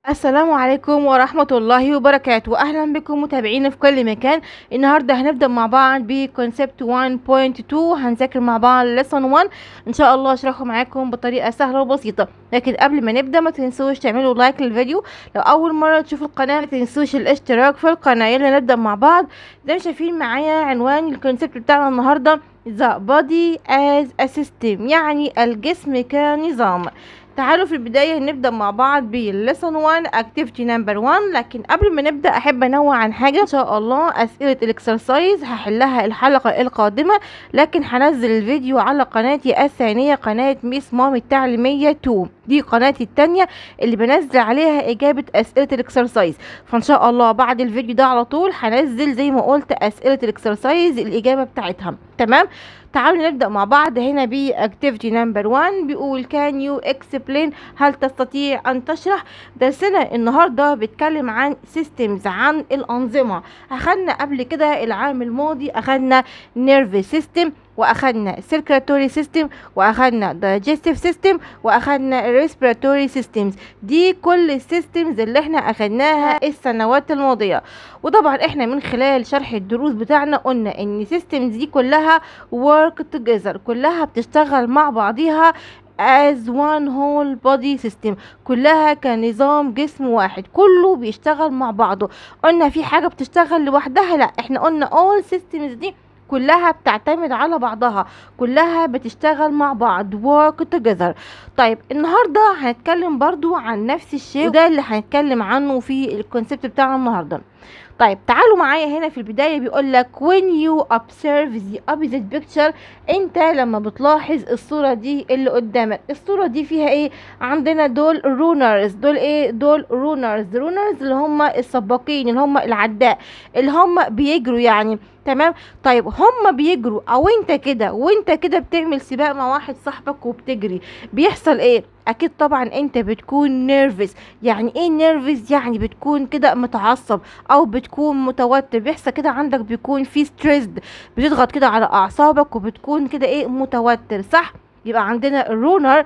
السلام عليكم ورحمة الله وبركاته أهلا بكم متابعينا في كل مكان النهاردة هنبدأ مع بعض بكونسبت 1.2 هنذاكر مع بعض lesson 1 إن شاء الله أشرحه معاكم بطريقة سهلة وبسيطة لكن قبل ما نبدأ ما تنسوش تعملوا لايك للفيديو لو أول مرة تشوفوا القناة ما تنسوش الاشتراك في القناة يلا نبدأ مع بعض زي ما شايفين معايا عنوان الكونسبت بتاعنا النهاردة The body as a system يعني الجسم كنظام تعالوا في البداية نبدأ مع بعض بالليسون 1 activity number 1 لكن قبل ما نبدأ أحب أنوع عن حاجة إن شاء الله أسئلة الإكسرسايز هحلها الحلقة القادمة لكن هنزل الفيديو على قناتي الثانية قناة ميس مام التعليمية 2 دي قناتي التانية اللي بنزل عليها إجابة أسئلة الإكسرسايز فإن شاء الله بعد الفيديو ده على طول هنزل زي ما قلت أسئلة الإكسرسايز الإجابة بتاعتها تمام تعالوا نبدأ مع بعض هنا بأكتيفيتي نمبر 1 بيقول كان يو اكسبلين هل تستطيع أن تشرح درسنا النهاردة بيتكلم عن سيستمز عن الأنظمة أخدنا قبل كده العام الماضي أخدنا نيرف سيستم واخدنا circulatory system واخدنا digestive system واخدنا respiratory systems دي كل السيستمز اللي احنا اخدناها السنوات الماضيه وطبعا احنا من خلال شرح الدروس بتاعنا قلنا ان السيستمز دي كلها work together كلها بتشتغل مع بعضيها as one whole body system كلها كنظام جسم واحد كله بيشتغل مع بعضه قلنا في حاجة بتشتغل لوحدها لا احنا قلنا all systems دي كلها بتعتمد على بعضها كلها بتشتغل مع بعض work together طيب النهاردة هنتكلم برضو عن نفس الشيء وده اللي هنتكلم عنه في الكونسيبت بتاعنا النهاردة طيب تعالوا معايا هنا في البداية بيقول لك when you observe the opposite picture انت لما بتلاحظ الصورة دي اللي قدامك الصورة دي فيها ايه عندنا دول رونرز دول ايه دول رونرز رونرز اللي هم السباقين اللي هم العداء اللي هم بيجروا يعني تمام طيب هم بيجروا او انت كده وانت كده بتعمل سباق مع واحد صاحبك وبتجري بيحصل ايه اكيد طبعا انت بتكون نيرفز يعني ايه نيرفز يعني بتكون كده متعصب او بتكون متوتر بيحصل كده عندك بيكون في ستريسد بتضغط كده على اعصابك وبتكون كده ايه متوتر صح يبقى عندنا الرونر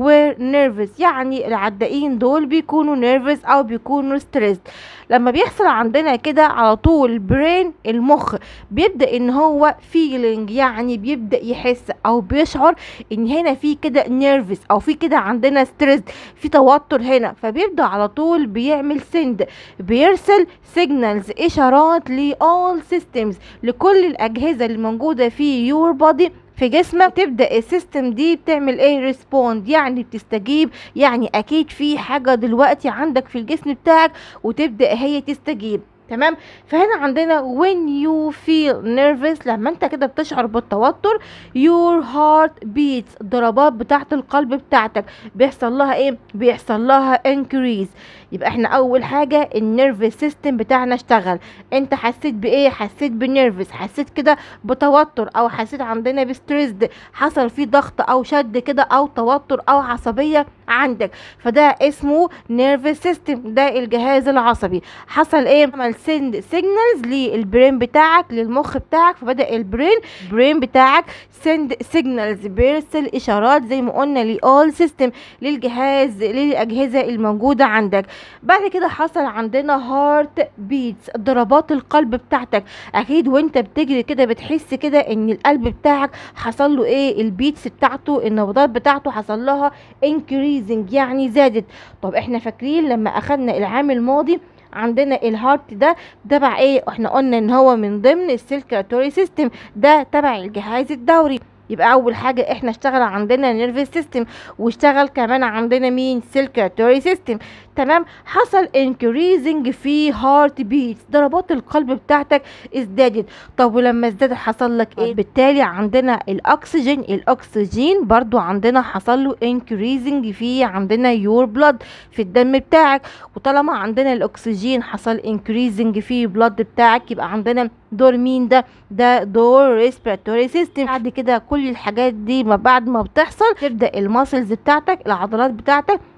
ونيرفز يعني العدائين دول بيكونوا نيرفز او بيكونوا ستريسد لما بيحصل عندنا كده على طول برين المخ بيبدا ان هو فيلينج يعني بيبدا يحس او بيشعر ان هنا في كده نيرفز او في كده عندنا ستريس في توتر هنا فبيبدا على طول بيعمل سند بيرسل سيجنالز اشارات لاول سيستمز لكل الاجهزه اللي موجوده في يور بودي في جسمك تبدا السيستم دي بتعمل ايه ريسبوند يعني بتستجيب يعني اكيد في حاجه دلوقتي عندك في الجسم بتاعك وتبدا هي تستجيب تمام فهنا عندنا when you feel nervous لما انت كده بتشعر بالتوتر your heart beats ضربات بتاعت القلب بتاعتك بيحصل لها ايه بيحصل لها increase يبقى احنا اول حاجة النيرفس سيستم بتاعنا اشتغل انت حسيت بايه حسيت بنيرفس حسيت كده بتوتر او حسيت عندنا بستريسد حصل فيه ضغط او شد كده او توتر او عصبية عندك فده اسمه نيرفس سيستم ده الجهاز العصبي حصل ايه عمل سند سيجنالز للبرين بتاعك للمخ بتاعك فبدا البرين البرين بتاعك سند سيجنالز بيرسل اشارات زي ما قلنا لاول سيستم للجهاز للاجهزه الموجوده عندك بعد كده حصل عندنا هارت بيتس ضربات القلب بتاعتك اكيد وانت بتجري كده بتحس كده ان القلب بتاعك حصل له ايه البيتس بتاعته النبضات بتاعته حصل لها انكريزنج يعني زادت طب احنا فاكرين لما اخدنا العام الماضي عندنا الهارت ده تبع ايه احنا قلنا ان هو من ضمن السيركلاتوري سيستم ده تبع الجهاز الدوري يبقى اول حاجه احنا اشتغل عندنا نيرفس سيستم واشتغل كمان عندنا مين سيركلاتوري سيستم تمام حصل انكريزنج في هارت بيتس ضربات القلب بتاعتك ازدادت طب ولما ازدادت حصل لك ايه بالتالي عندنا الاكسجين الاكسجين برضو عندنا حصل له انكريزنج في عندنا يور بلاد في الدم بتاعك وطالما عندنا الاكسجين حصل انكريزنج في بلاد بتاعك يبقى عندنا دور مين ده ده دور ريسبيراتوري سيستم بعد كده كل الحاجات دي ما بعد ما بتحصل تبدا الماسلز بتاعتك العضلات بتاعتك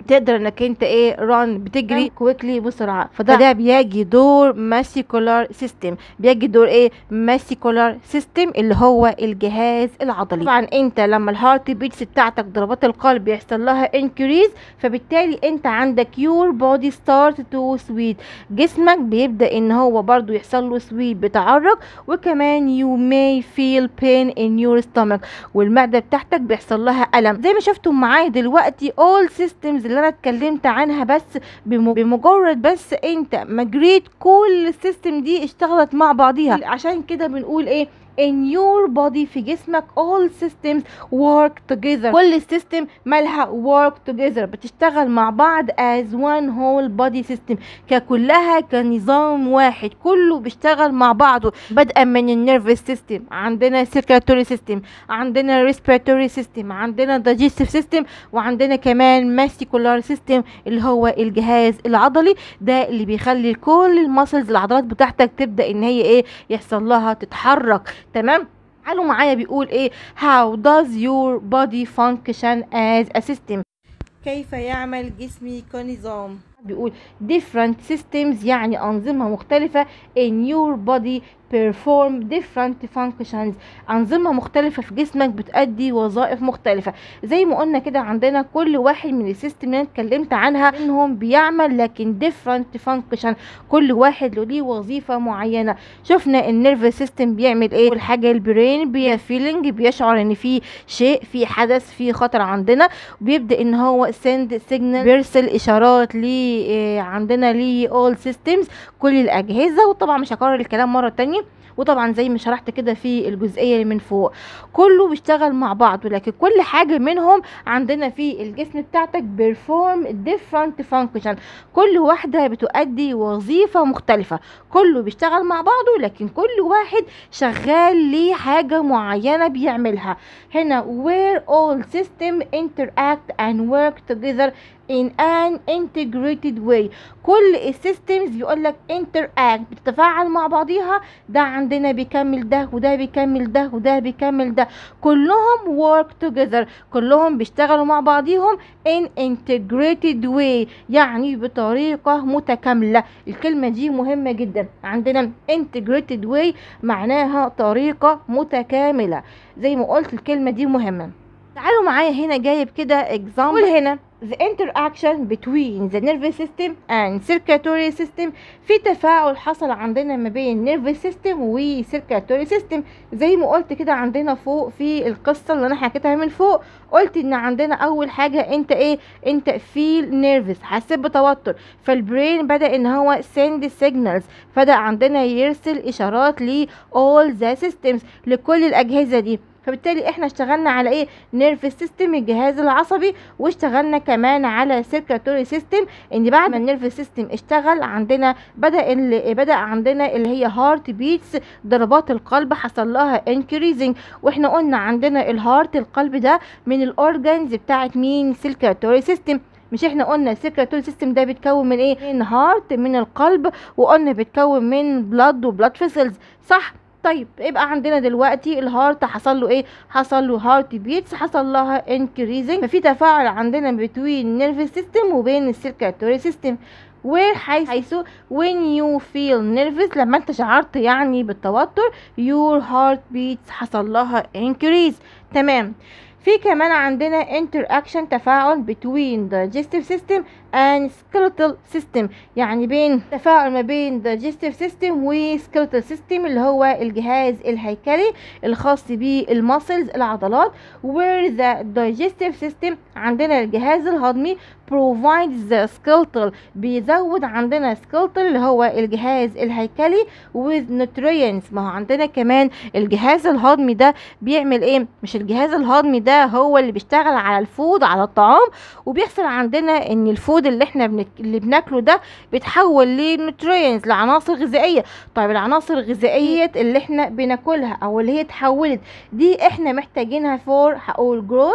تقدر انك انت ايه ران بتجري كويكلي بسرعه فده ده بيجي دور ماسيكولار سيستم بيجي دور ايه ماسيكولار سيستم اللي هو الجهاز العضلي طبعا انت لما الهارت بيتس بتاعتك ضربات القلب يحصل لها انكريز فبالتالي انت عندك يور بودي ستارت تو سويت جسمك بيبدا ان هو برضو يحصل له سويت بتعرق وكمان يو ماي فيل بين ان يور stomach والمعده بتاعتك بيحصل لها الم زي ما شفتم معايا دلوقتي all systems اللي انا اتكلمت عنها بس بم- بمجرد بس انت ما جريت كل السيستم دي اشتغلت مع بعضيها عشان كده بنقول ايه in your body في جسمك all systems work together كل السيستم مالها work together بتشتغل مع بعض as one whole body system ككلها كنظام واحد كله بيشتغل مع بعضه بدءا من النيرفس سيستم عندنا circulatory system عندنا respiratory system عندنا digestive system وعندنا كمان muscular system اللي هو الجهاز العضلي ده اللي بيخلي كل المسلز العضلات بتاعتك تبدا ان هي ايه يحصل لها تتحرك تمام تعالوا معايا بيقول ايه how does your body function as a system كيف يعمل جسمي كنظام بيقول different systems يعني أنظمة مختلفة in your body perform different functions أنظمة مختلفة في جسمك بتأدي وظائف مختلفة زي ما قلنا كده عندنا كل واحد من السيستم اللي انا اتكلمت عنها منهم بيعمل لكن different function كل واحد له ليه وظيفة معينة شفنا النيرفس سيستم بيعمل ايه اول حاجة البرين بي فيلينج بيشعر ان في شيء في حدث في خطر عندنا بيبدا ان هو سند سيجنال بيرسل اشارات ل إيه عندنا ل اول سيستمز كل الاجهزه وطبعا مش هكرر الكلام مره تانية وطبعا زي ما شرحت كده في الجزئيه اللي من فوق كله بيشتغل مع بعض ولكن كل حاجه منهم عندنا في الجسم بتاعتك بيرفورم ديفرنت فانكشن كل واحده بتؤدي وظيفه مختلفه كله بيشتغل مع بعضه لكن كل واحد شغال ليه حاجه معينه بيعملها هنا where all system interact and work together in an integrated way كل السيستمز بيقول لك interact بتتفاعل مع بعضيها ده عندنا بيكمل ده وده بيكمل ده وده بيكمل ده كلهم work together كلهم بيشتغلوا مع بعضيهم in integrated way يعني بطريقة متكاملة الكلمة دي مهمة جدا عندنا integrated way معناها طريقة متكاملة زي ما قلت الكلمة دي مهمة تعالوا معايا هنا جايب كده example هنا the interaction between the nervous system and circulatory system في تفاعل حصل عندنا ما بين nervous system و circulatory system زي ما قلت كده عندنا فوق في القصة اللي انا حكيتها من فوق قلت ان عندنا اول حاجة انت ايه انت feel nervous حسيت بتوتر فالبرين بدأ ان هو send signals بدأ عندنا يرسل اشارات ل all the systems لكل الاجهزة دي فبالتالي احنا اشتغلنا على ايه نيرفس سيستم الجهاز العصبي واشتغلنا كمان على سيركاتوري سيستم ان بعد ما النيرفس سيستم اشتغل عندنا بدا اللي بدا عندنا اللي هي هارت بيتس ضربات القلب حصل لها انكريزنج واحنا قلنا عندنا الهارت القلب ده من الاورجانز بتاعت مين سيركاتوري سيستم مش احنا قلنا السيركاتوري سيستم ده بيتكون من ايه من هارت من القلب وقلنا بيتكون من بلاد وبلاد فيسلز صح طيب يبقى عندنا دلوقتي الهارت حصل له ايه حصل له هارت بيتس حصل لها انكريزنج ففي تفاعل عندنا بين نيرفس سيستم وبين السيركاتوري سيستم where حيث حيث when you feel nervous لما انت شعرت يعني بالتوتر your heart beats حصل لها increase تمام في كمان عندنا interaction تفاعل between digestive system and skeletal system يعني بين تفاعل ما بين digestive system و skeletal system اللي هو الجهاز الهيكلي الخاص بالمسلز العضلات where the digestive system عندنا الجهاز الهضمي provides the skeletal بيزود عندنا skeletal اللي هو الجهاز الهيكلي with nutrients ما هو عندنا كمان الجهاز الهضمي ده بيعمل ايه مش الجهاز الهضمي ده هو اللي بيشتغل على الفود على الطعام وبيحصل عندنا ان الفود اللي احنا بنك... اللي بناكله ده بيتحول لنوترينز لعناصر غذائيه طيب العناصر الغذائيه اللي احنا بناكلها او اللي هي اتحولت دي احنا محتاجينها فور هقول جروث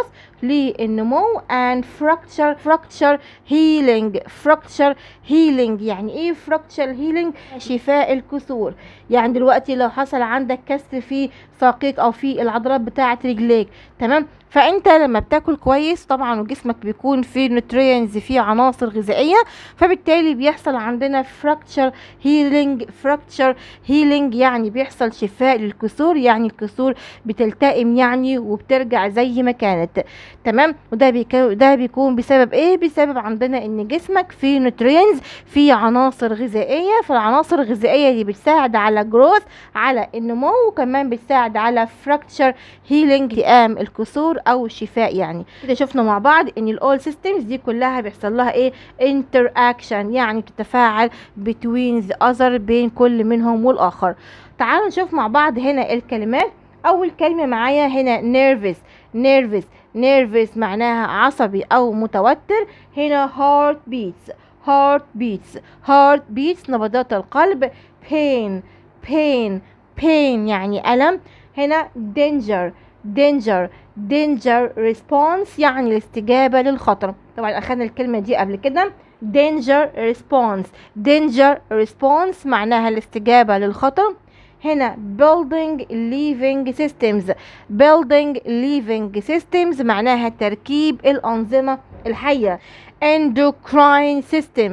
للنمو and fracture fracture healing fracture healing يعني ايه fracture healing شفاء الكسور يعني دلوقتي لو حصل عندك كسر في ساقيك او في العضلات بتاعه رجليك تمام فانت لما بتاكل كويس طبعا وجسمك بيكون فيه نوترينز فيه عناصر غذائيه فبالتالي بيحصل عندنا فراكتشر هيلينج فراكتشر هيلينج يعني بيحصل شفاء للكسور يعني الكسور بتلتئم يعني وبترجع زي ما كانت تمام وده بيكون ده بيكون بسبب ايه بسبب عندنا ان جسمك فيه نوترينز فيه عناصر غذائيه فالعناصر الغذائيه دي بتساعد على جروث على النمو وكمان بتساعد على فراكتشر هيلينج التئام الكسور او الشفاء يعني كده شفنا مع بعض ان الاول سيستمز دي كلها بيحصل لها ايه انتر اكشن يعني بتتفاعل between the other بين كل منهم والاخر تعالوا نشوف مع بعض هنا الكلمات اول كلمه معايا هنا nervous nervous nervous معناها عصبي او متوتر هنا heart beats heart beats heart beats نبضات القلب pain pain pain يعني ألم هنا danger danger danger response يعني الاستجابة للخطر طبعا أخذنا الكلمة دي قبل كده danger response danger response معناها الاستجابة للخطر هنا building living systems building living systems معناها تركيب الأنظمة الحية endocrine system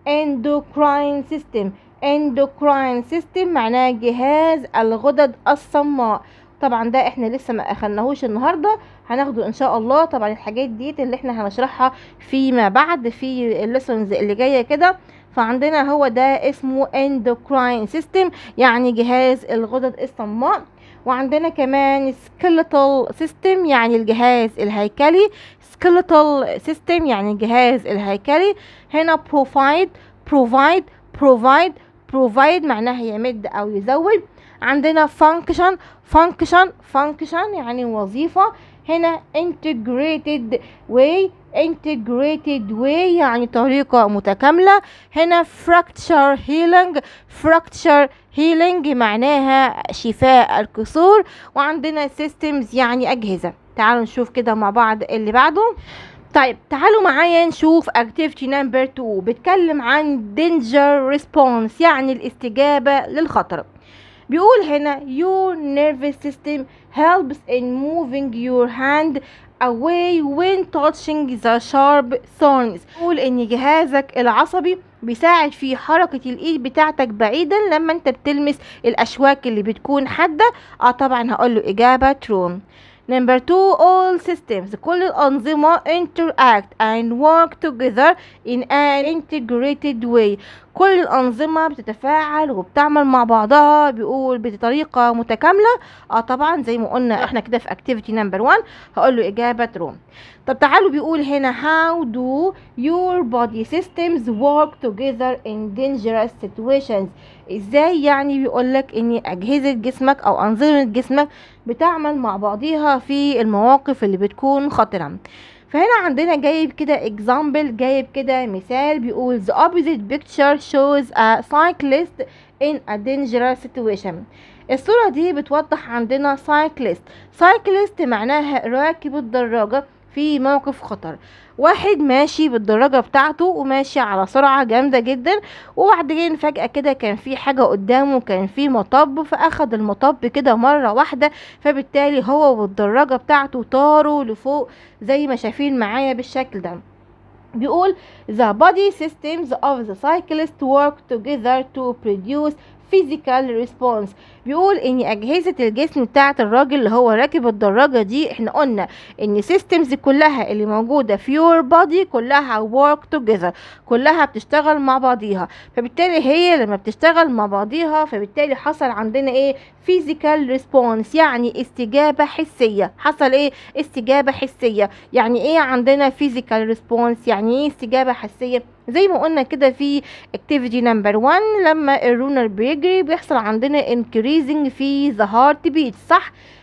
endocrine system endocrine system معناها جهاز الغدد الصماء طبعا ده احنا لسه ما اخدناهوش النهارده هناخده ان شاء الله طبعا الحاجات ديت اللي احنا هنشرحها فيما بعد في الليسونز اللي جايه كده فعندنا هو ده اسمه endocrine system يعني جهاز الغدد الصماء وعندنا كمان skeletal system يعني الجهاز الهيكلي skeletal system يعني الجهاز الهيكلي هنا provide provide provide provide معناها يمد او يزود عندنا function function function يعني وظيفة هنا integrated way integrated way يعني طريقة متكاملة هنا fracture healing fracture healing معناها شفاء الكسور وعندنا systems يعني أجهزة تعالوا نشوف كده مع بعض اللي بعده طيب تعالوا معايا نشوف activity number 2 بتكلم عن danger response يعني الاستجابة للخطر بيقول هنا your nervous system helps in moving your hand away when touching the sharp thorns بيقول ان جهازك العصبي بيساعد في حركة الايد بتاعتك بعيدا لما انت بتلمس الاشواك اللي بتكون حادة اه طبعا هقول له اجابة true Number two, all systems كل الأنظمة interact and work together in an integrated way كل الأنظمة بتتفاعل وبتعمل مع بعضها بيقول بطريقة متكاملة اه طبعا زي ما قلنا احنا كده في activity number one هقول له إجابة true طب تعالوا بيقول هنا how do your body systems work together in dangerous situations ازاي يعني بيقولك ان اجهزة جسمك او انظمة جسمك بتعمل مع بعضيها في المواقف اللي بتكون خطرة فهنا عندنا جايب كده example جايب كده مثال بيقول the opposite picture shows a cyclist in a dangerous situation الصورة دي بتوضح عندنا cyclist cyclist معناها راكب الدراجة في موقف خطر واحد ماشي بالدراجة بتاعته وماشي على سرعة جامدة جدا وبعدين فجأة كده كان في حاجة قدامه كان في مطب فأخد المطب كده مرة واحدة فبالتالي هو والدراجة بتاعته طاروا لفوق زي ما شايفين معايا بالشكل ده بيقول the body systems of the cyclist work together to produce physical response بيقول ان اجهزة الجسم بتاعة الراجل اللي هو راكب الدراجة دي احنا قلنا ان systems كلها اللي موجودة في your body كلها work together كلها بتشتغل مع بعضيها فبالتالي هي لما بتشتغل مع بعضيها فبالتالي حصل عندنا ايه physical response يعني استجابة حسية حصل ايه استجابة حسية يعني ايه عندنا physical response يعني ايه استجابة حسية زي ما قلنا كده في activity number 1 لما الرونر بيجري بيحصل عندنا increasing في the heart beat صح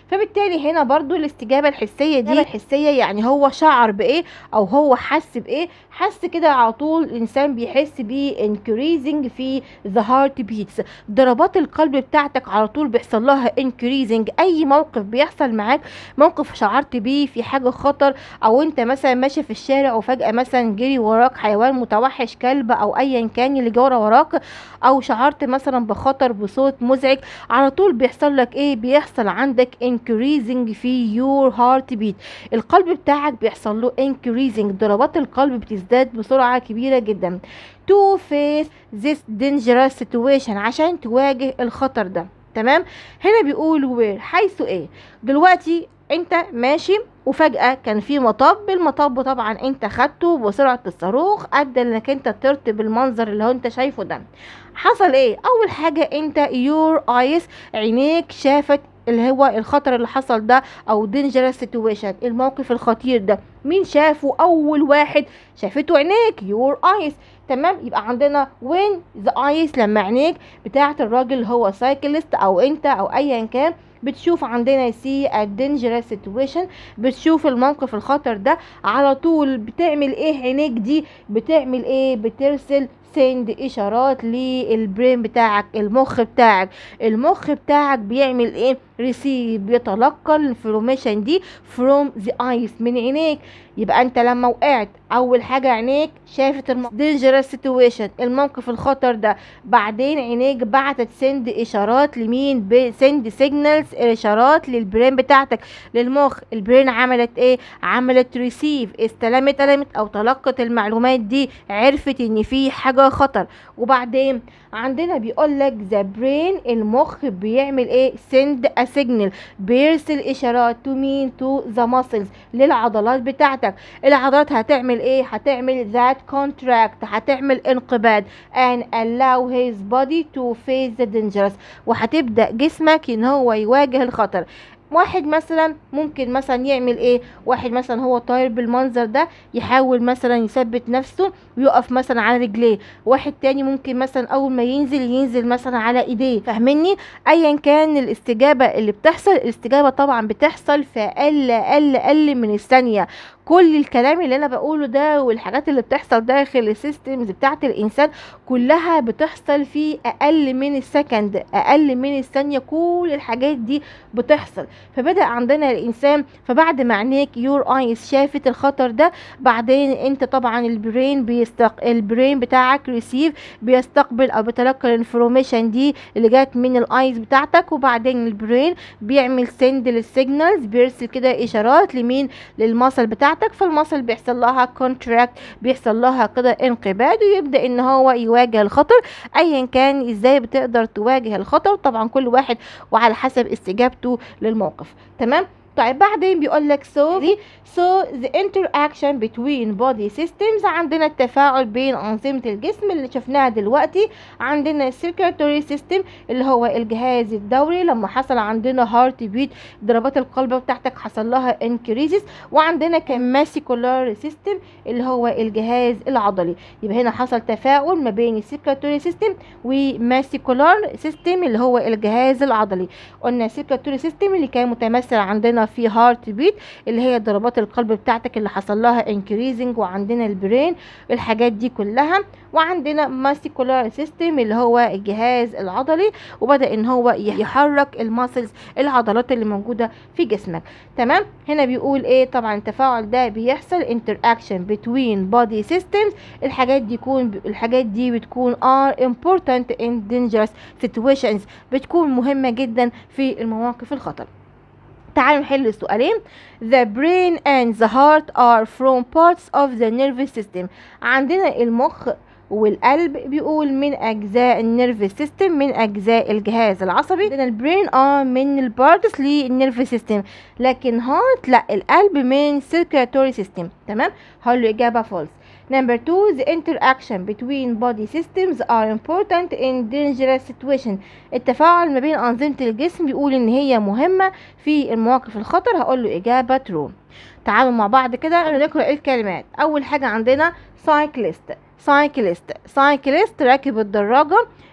فبالتالي هنا برضو الاستجابة الحسية دي الحسية يعني هو شعر بايه او هو حس بايه حس كده على طول الانسان بيحس ب increasing في the heart beats ضربات القلب بتاعتك على طول بيحصل لها increasing اي موقف بيحصل معاك موقف شعرت بيه في حاجة خطر او انت مثلا ماشي في الشارع وفجأة مثلا جري وراك حيوان متوحش كلب او ايا كان اللي جرى وراك او شعرت مثلا بخطر بصوت مزعج على طول بيحصل لك ايه بيحصل عندك increasing في your heart beat القلب بتاعك بيحصل له increasing ضربات القلب بتزداد بسرعة كبيرة جدا to face this dangerous situation عشان تواجه الخطر ده تمام هنا بيقول where حيث ايه دلوقتي انت ماشي وفجأة كان في مطب المطب طبعا انت خدته بسرعة الصاروخ ادى انك انت طرت بالمنظر اللي هو انت شايفه ده حصل ايه اول حاجة انت your eyes عينيك شافت اللي هو الخطر اللي حصل ده او dangerous situation الموقف الخطير ده مين شافه اول واحد شافته عينيك your eyes تمام يبقى عندنا when the eyes لما عينيك بتاعت الراجل اللي هو سايكلست او انت او ايا كان بتشوف عندنا سي a dangerous situation بتشوف الموقف الخطر ده على طول بتعمل ايه عينيك دي بتعمل ايه بترسل سند اشارات للبرين بتاعك المخ بتاعك المخ بتاعك بيعمل ايه ريسيف بيتلقى الانفورميشن دي فروم ذا ايس من عينيك يبقى انت لما وقعت اول حاجه عينيك شافت الدينجرس سيتويشن الموقف الخطر ده بعدين عينيك بعتت سند اشارات لمين سند سيجنالز اشارات للبرين بتاعتك للمخ البرين عملت ايه عملت ريسيف استلمت استلمت او تلقت المعلومات دي عرفت ان في حاجه خطر وبعدين عندنا بيقول لك ذا برين المخ بيعمل ايه سند سيجنال بيرسل اشارات تو مين تو ذا ماسلز للعضلات بتاعتك العضلات هتعمل ايه هتعمل ذات كونتراكت هتعمل انقباض and allow his body to face the dangerous وهتبدا جسمك ان هو يواجه الخطر واحد مثلا ممكن مثلا يعمل ايه واحد مثلا هو طاير بالمنظر ده يحاول مثلا يثبت نفسه ويقف مثلا على رجليه واحد تاني ممكن مثلا اول ما ينزل ينزل مثلا على ايديه فاهمني ايا كان الاستجابه اللي بتحصل الاستجابه طبعا بتحصل في اقل اقل اقل من الثانيه كل الكلام اللي انا بقوله ده والحاجات اللي بتحصل داخل السيستمز بتاعت الانسان كلها بتحصل في اقل من السكند اقل من الثانيه كل الحاجات دي بتحصل فبدا عندنا الانسان فبعد ما عينيك يور ايز شافت الخطر ده بعدين انت طبعا البرين بيستق البرين بتاعك ريسيف بيستقبل او بيتلقى الانفورميشن دي اللي جات من الايز بتاعتك وبعدين البرين بيعمل سند للسيجنالز بيرسل كده اشارات لمين للمصل بتاعتك فالمصل بيحصل لها كونتراكت بيحصل لها كده انقباض ويبدا ان هو يواجه الخطر ايا كان ازاي بتقدر تواجه الخطر طبعا كل واحد وعلى حسب استجابته للموقف تمام طيب بعدين بيقول لك so so the interaction between body systems عندنا التفاعل بين أنظمة الجسم اللي شفناها دلوقتي عندنا circulatory system اللي هو الجهاز الدوري لما حصل عندنا heart beat ضربات القلب بتاعتك حصل لها increases وعندنا كمان muscular system اللي هو الجهاز العضلي يبقى هنا حصل تفاعل ما بين السيركاتوري system وماسيكولار system اللي هو الجهاز العضلي قلنا السيركاتوري system اللي كان متمثل عندنا في هارت بيت اللي هي ضربات القلب بتاعتك اللي حصل لها انكريزنج وعندنا البرين الحاجات دي كلها وعندنا ماسيكولار سيستم اللي هو الجهاز العضلي وبدا ان هو يحرك الماسلز العضلات اللي موجوده في جسمك تمام هنا بيقول ايه طبعا التفاعل ده بيحصل interaction between body systems الحاجات دي يكون الحاجات دي بتكون are important in dangerous situations بتكون مهمه جدا في المواقف الخطر تعالوا نحل السؤالين The brain and the heart are from parts of the nervous system عندنا المخ والقلب بيقول من اجزاء النيرف سيستم من اجزاء الجهاز العصبي لان البرين اه من البارتس للنيرف سيستم لكن هارت لا القلب من circulatory سيستم تمام هقول له اجابه فولس Number two, the interaction between body systems are important in dangerous situation. التفاعل ما بين أنظمة الجسم بيقول إن هي مهمة في المواقف الخطر هقول له إجابة true. تعالوا مع بعض كده نقرأ الكلمات. أول حاجة عندنا cyclist cyclist cyclist راكب الدراجة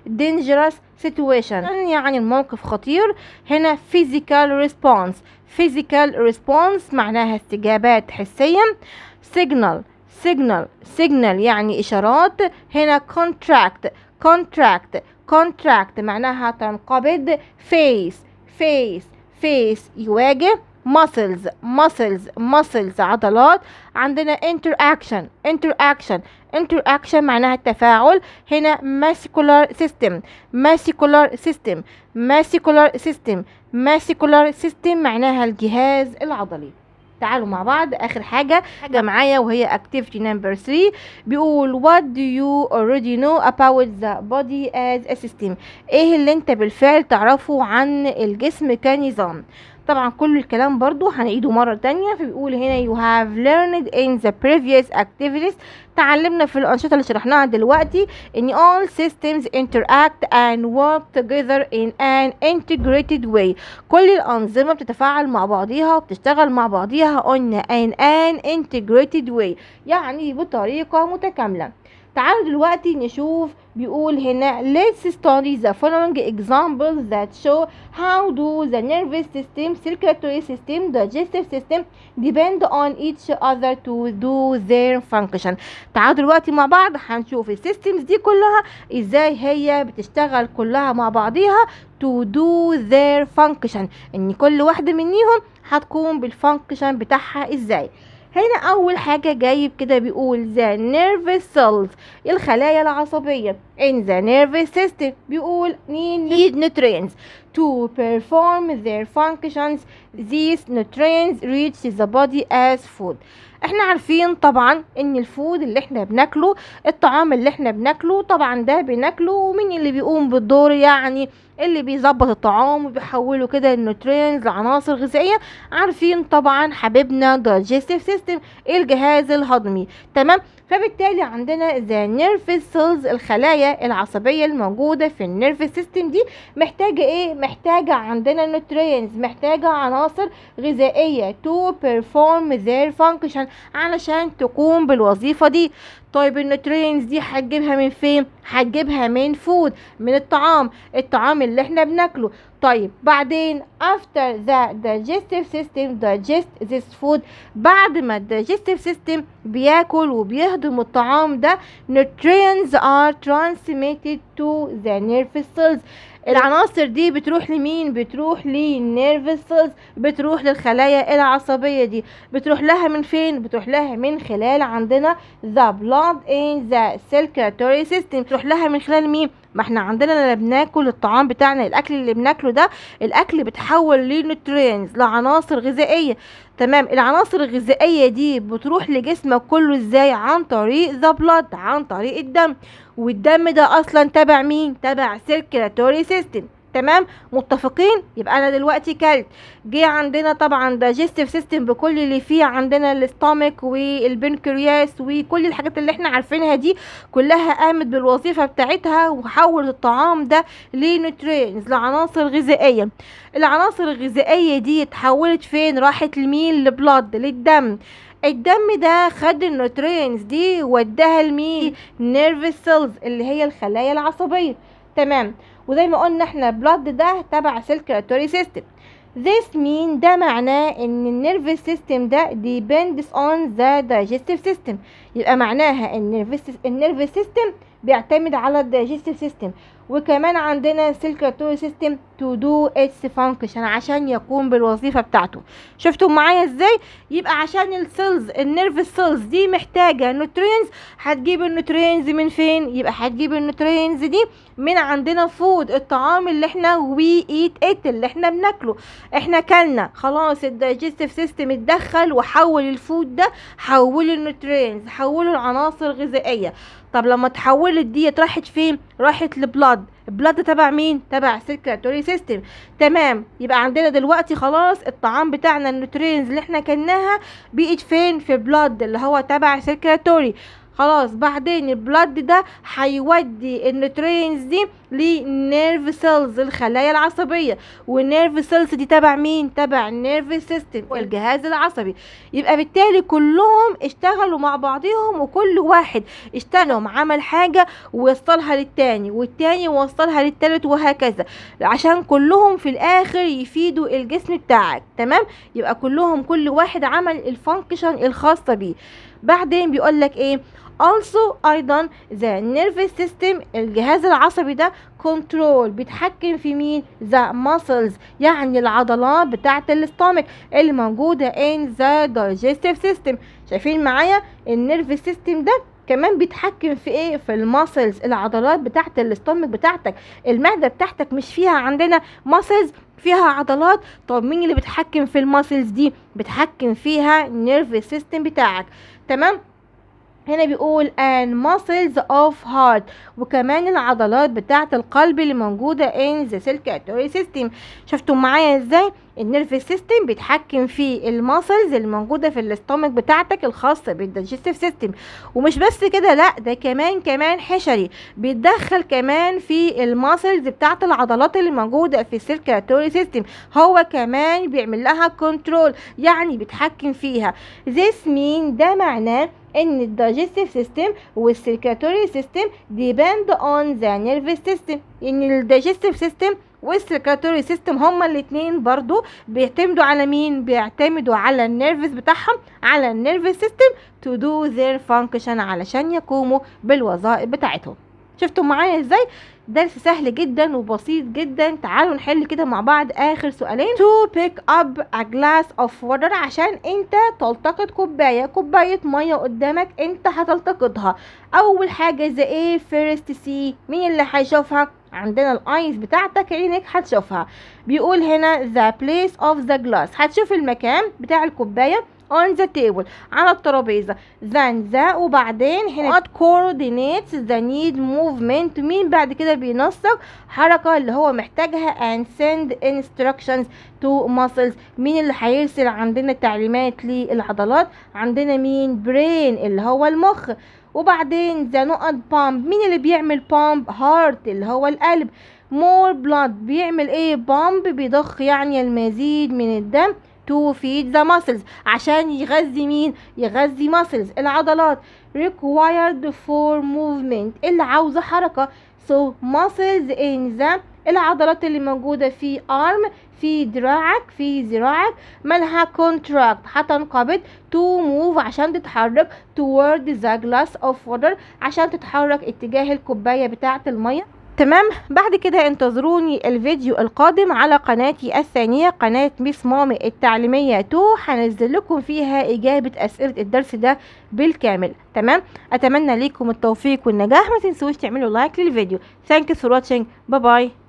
dangerous situation يعني الموقف خطير هنا physical response physical response معناها استجابات حسية signal signal signal يعني إشارات هنا contract contract contract معناها تنقبض face face face يواجه muscles muscles muscles عضلات عندنا interaction interaction interaction معناها التفاعل هنا muscular system muscular system muscular system muscular system معناها الجهاز العضلي تعالوا مع بعض اخر حاجه حاجه معايا وهي activity number 3 بيقول what do you already know about the body as a system ايه اللي انت بالفعل تعرفه عن الجسم كنظام طبعا كل الكلام برضو هنعيده مرة تانية فبيقول هنا you have learned in the previous activities تعلمنا في الأنشطة اللي شرحناها دلوقتي إن all systems interact and work together in an integrated way كل الأنظمة بتتفاعل مع بعضيها وبتشتغل مع بعضيها قلنا in an integrated way يعني بطريقة متكاملة تعالوا دلوقتي نشوف بيقول هنا let's study the following examples that show how do the nervous system circulatory system digestive system depend on each other to do their function تعالوا دلوقتي مع بعض هنشوف السيستمز دي كلها ازاي هي بتشتغل كلها مع بعضيها to do their function ان كل واحدة منيهم هتقوم بالفانكشن بتاعها ازاي هنا اول حاجة جايب كده بيقول the nervous cells الخلايا العصبية in the nervous system بيقول need nutrients to perform their functions these nutrients reach the body as food احنا عارفين طبعا ان الفود اللي احنا بناكله الطعام اللي احنا بناكله طبعا ده بناكله ومين اللي بيقوم بالدور يعني اللي بيظبط الطعام وبيحوله كده النوترينز لعناصر غذائيه عارفين طبعا حبيبنا digestive system الجهاز الهضمي تمام فبالتالي عندنا ذا نيرفس سيلز الخلايا العصبيه الموجوده في النيرفس سيستم دي محتاجه ايه محتاجه عندنا نوترينز محتاجه عناصر غذائيه تو بيرفورم ذير فانكشن علشان تقوم بالوظيفه دي طيب النوترينز دي هتجيبها من فين هتجيبها من فود من الطعام الطعام اللي احنا بناكله طيب بعدين after the digestive system digest this food بعد ما digestive system بياكل وبيهضم الطعام ده nutrients are transmitted to the nervous cells العناصر دي بتروح لمين بتروح للنيرفس سيلز بتروح للخلايا العصبيه دي بتروح لها من فين بتروح لها من خلال عندنا the blood in the circulatory system بتروح لها من خلال مين ما احنا عندنا لما بناكل الطعام بتاعنا الاكل اللي بناكله ده الاكل بتحول لنوترينز لعناصر غذائيه تمام العناصر الغذائيه دي بتروح لجسمك كله ازاي عن طريق ذا بلاد عن طريق الدم والدم ده اصلا تبع مين تبع سيركيلاتوري سيستم تمام متفقين يبقى انا دلوقتي كلت جه عندنا طبعا دايجستيف سيستم بكل اللي فيه عندنا الاستامك والبنكرياس وكل الحاجات اللي احنا عارفينها دي كلها قامت بالوظيفه بتاعتها وحولت الطعام ده لنوترينز لعناصر غذائيه العناصر الغذائيه دي اتحولت فين راحت لمين لبلاد للدم الدم ده خد النوترينز دي وداها لمين نيرفس سيلز اللي هي الخلايا العصبيه تمام وزي ما قلنا احنا بلاد ده تبع سيركيلاتوري سيستم This mean ده معناه ان النيرفس سيستم ده depends on the digestive system يبقى معناها ان النيرفس سيستم بيعتمد على الدايجستيف سيستم وكمان عندنا سيركيلاتوري سيستم تو دو اتس فانكشن عشان يقوم بالوظيفه بتاعته شفتوا معايا ازاي يبقى عشان السيلز النيرفس سيلز دي محتاجه نوترينز هتجيب النوترينز من فين يبقى هتجيب النوترينز دي من عندنا فود الطعام اللي احنا وي ايت ات اللي احنا بناكله احنا كلنا خلاص الدايجستيف سيستم اتدخل وحول الفود ده حوله النوترينز حوله العناصر الغذائيه طب لما اتحولت ديت راحت فين راحت لبلاد البلاد تبع مين تبع سيركيلاتوري سيستم تمام يبقى عندنا دلوقتي خلاص الطعام بتاعنا النوترينز اللي احنا كلناها بقت فين في بلاد اللي هو تبع سيركيلاتوري خلاص بعدين البلاد ده هيودي النيوترينز دي لنيرف سيلز الخلايا العصبيه والنيرف سيلز دي تبع مين تبع النيرف سيستم الجهاز العصبي يبقى بالتالي كلهم اشتغلوا مع بعضهم وكل واحد اشتغل عمل حاجه ووصلها للتاني والتاني وصلها للتالت وهكذا عشان كلهم في الاخر يفيدوا الجسم بتاعك تمام يبقى كلهم كل واحد عمل الفانكشن الخاصه بيه بعدين بيقول لك ايه also ايضا the nervous system الجهاز العصبي ده كنترول بيتحكم في مين the muscles يعني العضلات بتاعه الاستومك اللي موجوده in the digestive system شايفين معايا النيرف سيستم ده كمان بيتحكم في ايه في الماسلز العضلات بتاعه الاستومك بتاعتك المعده بتاعتك مش فيها عندنا ماسلز فيها عضلات طب مين اللي بيتحكم في الماسلز دي بيتحكم فيها النيرف سيستم بتاعك تمام هنا بيقول and muscles of heart وكمان العضلات بتاعة القلب اللي موجودة in the circulatory system شفتوا معايا ازاي النيرف سيستم بيتحكم في الماسلز اللي موجودة في الاستومك بتاعتك الخاصة بالديجستيف سيستم ومش بس كده لا ده كمان كمان حشري بيتدخل كمان في الماسلز بتاعة العضلات اللي موجودة في السيركيلاتوري سيستم هو كمان بيعمل لها كنترول يعني بيتحكم فيها this mean ده معناه ان الدايجستيف سيستم والسيركيلاتوري سيستم depend on the nervous system ان الدايجستيف سيستم والسيركيلاتوري سيستم هما الاتنين برضو بيعتمدوا على مين بيعتمدوا على النيرفز بتاعهم على النيرفز سيستم to do their function علشان يقوموا بالوظائف بتاعتهم شفتوا معايا ازاي درس سهل جدا وبسيط جدا تعالوا نحل كده مع بعض اخر سؤالين to pick up a glass of water عشان انت تلتقط كوبايه كوبايه ميه قدامك انت هتلتقطها اول حاجه زي ايه فيرست سي مين اللي هيشوفها عندنا الايز بتاعتك عينك هتشوفها بيقول هنا the place of the glass هتشوف المكان بتاع الكوبايه on the table على الترابيزة then the وبعدين هنا what coordinates the need movement مين بعد كده بينسق حركة اللي هو محتاجها and send instructions to muscles مين اللي هيرسل عندنا تعليمات للعضلات عندنا مين brain اللي هو المخ وبعدين ذا نقط بامب مين اللي بيعمل بامب هارت اللي هو القلب مور بلاد بيعمل ايه بامب بيضخ يعني المزيد من الدم to feed the muscles عشان يغذي مين يغذي muscles العضلات required for movement اللي عاوزة حركة so muscles in the العضلات اللي موجودة في arm في دراعك في ذراعك مالها contract هتنقبض to move عشان تتحرك toward the glass of water عشان تتحرك اتجاه الكوباية بتاعة المية تمام بعد كده انتظروني الفيديو القادم على قناتي الثانية قناة ميس مامي التعليمية 2 هنزل لكم فيها إجابة أسئلة الدرس ده بالكامل تمام أتمنى ليكم التوفيق والنجاح ما تنسوش تعملوا لايك للفيديو Thank you for watching باي باي